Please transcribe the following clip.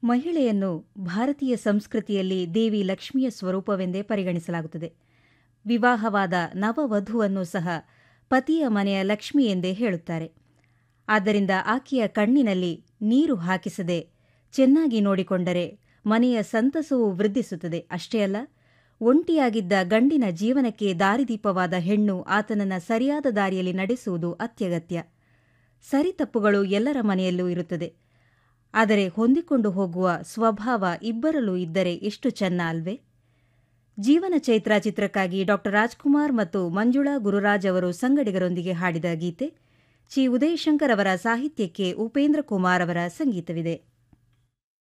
ಮಹಿಳೆಯನ್ನು ಭಾರತೀಯ ಸಂಸ್ಕೃತಿಯಲ್ಲಿ ದೇವಿ ಲಕ್ಷ್ಮಿಯ ಸ್ವರೂಪವೆಂದೇ ಪರಿಗಣಿಸಲಾಗುತ್ತದೆ ವಿವಾಹವಾದ ನವವಧುವನ್ನು ಸಹ ಪತಿಯ ಮನೆಯ ಲಕ್ಷ್ಮಿ ಎಂದೇ ಹೇಳುತ್ತಾರೆ ಆದ್ದರಿಂದ ಆಕೆಯ ಕಣ್ಣಿನಲ್ಲಿ ನೀರು ಹಾಕಿಸದೆ ಚೆನ್ನಾಗಿ ನೋಡಿಕೊಂಡರೆ ಮನೆಯ ಸಂತಸವೂ ವೃದ್ಧಿಸುತ್ತದೆ ಅಷ್ಟೇ ಅಲ್ಲ ಒಂಟಿಯಾಗಿದ್ದ ಗಂಡಿನ ಜೀವನಕ್ಕೆ ದಾರಿದೀಪವಾದ ಹೆಣ್ಣು ಆತನನ್ನ ಸರಿಯಾದ ದಾರಿಯಲ್ಲಿ ನಡೆಸುವುದು ಅತ್ಯಗತ್ಯ ಸರಿತಪ್ಪುಗಳು ಎಲ್ಲರ ಮನೆಯಲ್ಲೂ ಇರುತ್ತದೆ ಆದರೆ ಹೊಂದಿಕೊಂಡು ಹೋಗುವ ಸ್ವಭಾವ ಇಬ್ಬರಲ್ಲೂ ಇದ್ದರೆ ಎಷ್ಟು ಚೆನ್ನ ಅಲ್ವೇ ಜೀವನ ಚೈತ್ರ ಚಿತ್ರಕ್ಕಾಗಿ ಡಾ ರಾಜ್ಕುಮಾರ್ ಮತ್ತು ಮಂಜುಳಾ ಗುರುರಾಜ್ ಅವರು ಸಂಗಡಿಗರೊಂದಿಗೆ ಹಾಡಿದ ಗೀತೆ ಚಿ ಉದಯಶಂಕರ್ ಅವರ ಸಾಹಿತ್ಯಕ್ಕೆ ಉಪೇಂದ್ರ ಕುಮಾರ್ ಅವರ ಸಂಗೀತವಿದೆ